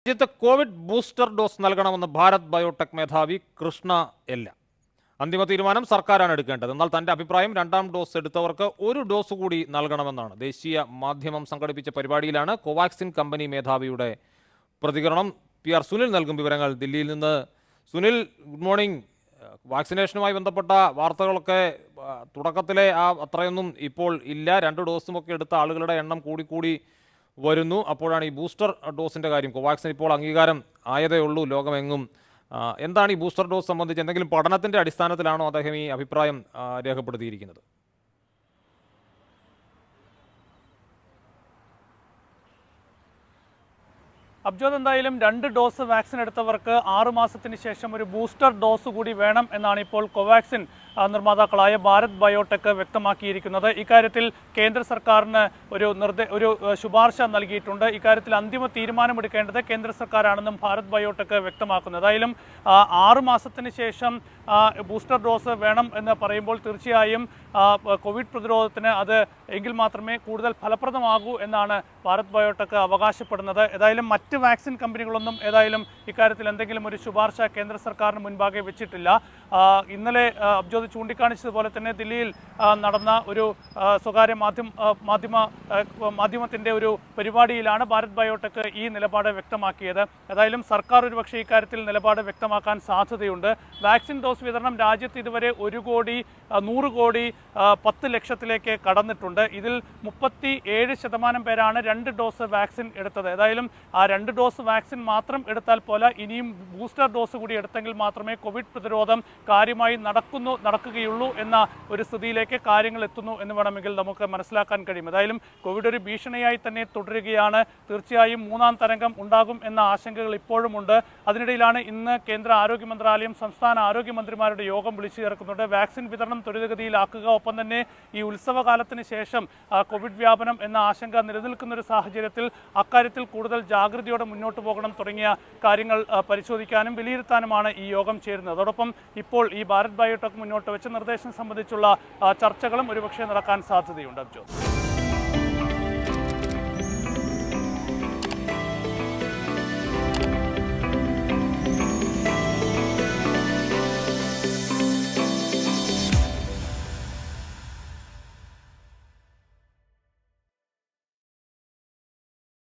രാജ്യത്ത് Covid booster dose നൽകണമെന്ന് Bharat biotech മേധാവി കൃഷ്ണ എല്ല അന്തിമ തീരുമാനം സർക്കാരാണ് എടുക്കേണ്ടത് എന്നാൽ തന്റെ അഭിപ്രായം രണ്ടാം ഡോസ് എടുത്തവർക്ക് ഒരു ഡോസ് കൂടി നൽകണമെന്നാണ് ദേശീയ മാധ്യമം സംഘടിപ്പിച്ച പരിപാടിയിലാണ് കോവാക്സിൻ കമ്പനി മേധാവിയുടെ പ്രതികരണം പി ആർ സുനിൽ നൽകും വിവരങ്ങൾ ദില്ലിയിൽ നിന്ന് സുനിൽ ഗുഡ് മോർണിംഗ് വാക്സിനേഷനുമായി ബന്ധപ്പെട്ട വാർത്തകളൊക്കെ ആ, തുടക്കത്തിലെ ആ അത്രയൊന്നും ഇപ്പോൾ ഇല്ല രണ്ട് ഡോസുമൊക്കെ എടുത്ത ആളുകളുടെ എണ്ണം കൂടിക്കൂടി വരുന്നു അപ്പോഴാണ് ഈ ബൂസ്റ്റർ ഡോസിന്റെ കാര്യം കോവാക്സിൻ ഇപ്പോൾ അംഗീകാരം ആയതേ ഉള്ളൂ ലോകമെങ്ങും ആ, എന്താണ് ഈ ബൂസ്റ്റർ ഡോസ് സംബന്ധിച്ച് എന്തെങ്കിലും പഠനത്തിന്റെ അടിസ്ഥാനത്തിലാണോ അദ്ദേഹം ഈ അഭിപ്രായം ആ, രേഖപ്പെടുത്തിയിരിക്കുന്നത് അബ്ജോദ് എന്തായാലും രണ്ട് ഡോസ് വാക്സിൻ എടുത്തവർക്ക് ആറു മാസത്തിന് ശേഷം ഒരു ബൂസ്റ്റർ ഡോസ് കൂടി വേണം എന്നാണ് ഇപ്പോൾ കോവാക്സിൻ ആ, നിർമ്മാതാക്കളായ ഭാരത് ബയോടെക് വ്യക്തമാക്കിയിരിക്കുന്നത് ഇക്കാര്യത്തിൽ കേന്ദ്ര സർക്കാരിന് ഒരു നിർദ്ദേ ഒരു ആ, ശുപാർശ നൽകിയിട്ടുണ്ട് ഇക്കാര്യത്തിൽ അന്തിമ തീരുമാനമെടുക്കേണ്ടത് കേന്ദ്ര സർക്കാരാണെന്നും ഭാരത് ബയോടെക് വ്യക്തമാക്കുന്നത് ഏതായാലും ആ, ആറു മാസത്തിന് ശേഷം ആ, ബൂസ്റ്റർ ഡോസ് വേണം എന്ന് പറയുമ്പോൾ തീർച്ചയായും ആ, കോവിഡ് പ്രതിരോധത്തിന് അത് എങ്കിൽ മാത്രമേ കൂടുതൽ ഫലപ്രദമാകൂ എന്നാണ് ഭാരത് ബയോടെക് അവകാശപ്പെടുന്നത് ഏതായാലും മറ്റ് വാക്സിൻ കമ്പനികളൊന്നും ഏതായാലും ഇക്കാര്യത്തിൽ എന്തെങ്കിലും ഒരു ശുപാർശ കേന്ദ്ര സർക്കാരിന് മുൻപാകെ വെച്ചിട്ടില്ല ആ, ഇന്നലെ ആ, അബ്ജോദ് ചൂണ്ടിക്കാണിച്ചതുപോലെ തന്നെ ദില്ലിയിൽ ആ, നടന്ന ഒരു ആ, സ്വകാര്യ മാധ്യമ ആ, മാധ്യമ ആ, മാധ്യമത്തിന്റെ ഒരു പരിപാടിയിലാണ് ഭാരത് ബയോടെക് ഈ നിലപാട് വ്യക്തമാക്കിയത് ഏതായാലും സർക്കാർ ഒരുപക്ഷെ ഇക്കാര്യത്തിൽ നിലപാട് വ്യക്തമാക്കാൻ സാധ്യതയുണ്ട് വാക്സിൻ ഡോസ് വിതരണം രാജ്യത്ത് ഇതുവരെ ഒരു കോടി ആ, നൂറ് കോടി ആ, പത്ത് ലക്ഷത്തിലേക്ക് കടന്നിട്ടുണ്ട് ഇതിൽ മുപ്പത്തി ഏഴ് ശതമാനം പേരാണ് രണ്ട് ഡോസ് വാക്സിൻ എടുത്തത് ഏതായാലും ആ രണ്ട് ഡോസ് വാക്സിൻ മാത്രം എടുത്താൽ പോലെ ഇനിയും ബൂസ്റ്റർ ഡോസ് കൂടി എടുത്തെങ്കിൽ മാത്രമേ കോവിഡ് പ്രതിരോധം കാര്യമായി നടക്കുന്നു നടക്കുകയുള്ളൂ എന്ന ഒരു സ്ഥിതിയിലേക്ക് കാര്യങ്ങൾ എത്തുന്നു എന്ന് വേണമെങ്കിൽ നമുക്ക് മനസ്സിലാക്കാൻ കഴിയും ഏതായാലും കോവിഡ് ഒരു ഭീഷണിയായി തന്നെ തുടരുകയാണ് തീർച്ചയായും മൂന്നാം തരംഗം ഉണ്ടാകും എന്ന ആശങ്കകൾ ഇപ്പോഴുമുണ്ട് അതിനിടയിലാണ് ഇന്ന് കേന്ദ്ര ആരോഗ്യ മന്ത്രാലയം സംസ്ഥാന ആരോഗ്യമന്ത്രിമാരുടെ യോഗം വിളിച്ചു ചേർക്കുന്നുണ്ട് വാക്സിൻ വിതരണം ത്വരിതഗതിയിലാക്കുക ഒപ്പം തന്നെ ഈ ഉത്സവകാലത്തിന് ശേഷം ആ, കോവിഡ് വ്യാപനം എന്ന ആശങ്ക നിലനിൽക്കുന്ന ഒരു സാഹചര്യത്തിൽ അക്കാര്യത്തിൽ കൂടുതൽ ജാഗ്രതയോടെ മുന്നോട്ട് പോകണം തുടങ്ങിയ കാര്യങ്ങൾ ആ, പരിശോധിക്കാനും വിലയിരുത്താനുമാണ് ഈ യോഗം ചേരുന്നത് അതോടൊപ്പം ഇപ്പോൾ ഈ ഭാരത് ബയോടെക് മുന്നോട്ട് വെച്ച നിർദ്ദേശം സംബന്ധിച്ചുള്ള ആ, ചർച്ചകളും ഒരുപക്ഷെ നടക്കാൻ സാധ്യതയുണ്ട് അബ്ജോ